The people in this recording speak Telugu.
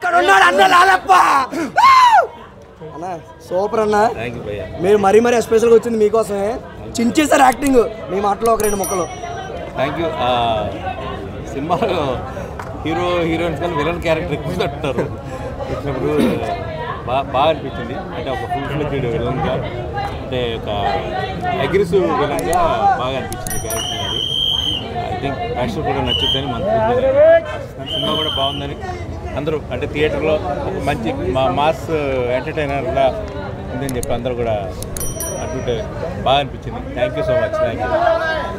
ఇక్కడ ఉన్నాడు అన్న లాలప్ప అన్న సూపర్ అన్న థ్యాంక్ యూ భయ్య మీరు మరీ మరీ ఎస్పెషల్గా వచ్చింది మీకోసమే చించేశారు యాక్టింగ్ మీ మాటలో ఒక రెండు ముక్కలు థ్యాంక్ యూ సినిమాలో హీరో హీరోయిన్స్ కానీ విలన్ క్యారెక్టర్ ఎక్కువ తట్టుతారు వచ్చినప్పుడు బాగా బాగా అనిపించింది అంటే ఒక ఫుల్ ఫ్లెడ్జెడ్ విలన్గా అంటే ఒక అగ్రెసివ్ విలన్గా బాగా అనిపించింది క్యారెక్టర్ అది ఐ థింక్ ప్రేక్షకులు కూడా నచ్చుద్దని మనసు సినిమా కూడా బాగుందని అందరూ అంటే థియేటర్లో ఒక మంచి మా మాస్ ఎంటర్టైనర్గా ఉందని చెప్పి అందరూ కూడా అంటుంటే బాగా అనిపించింది thank you so much thank you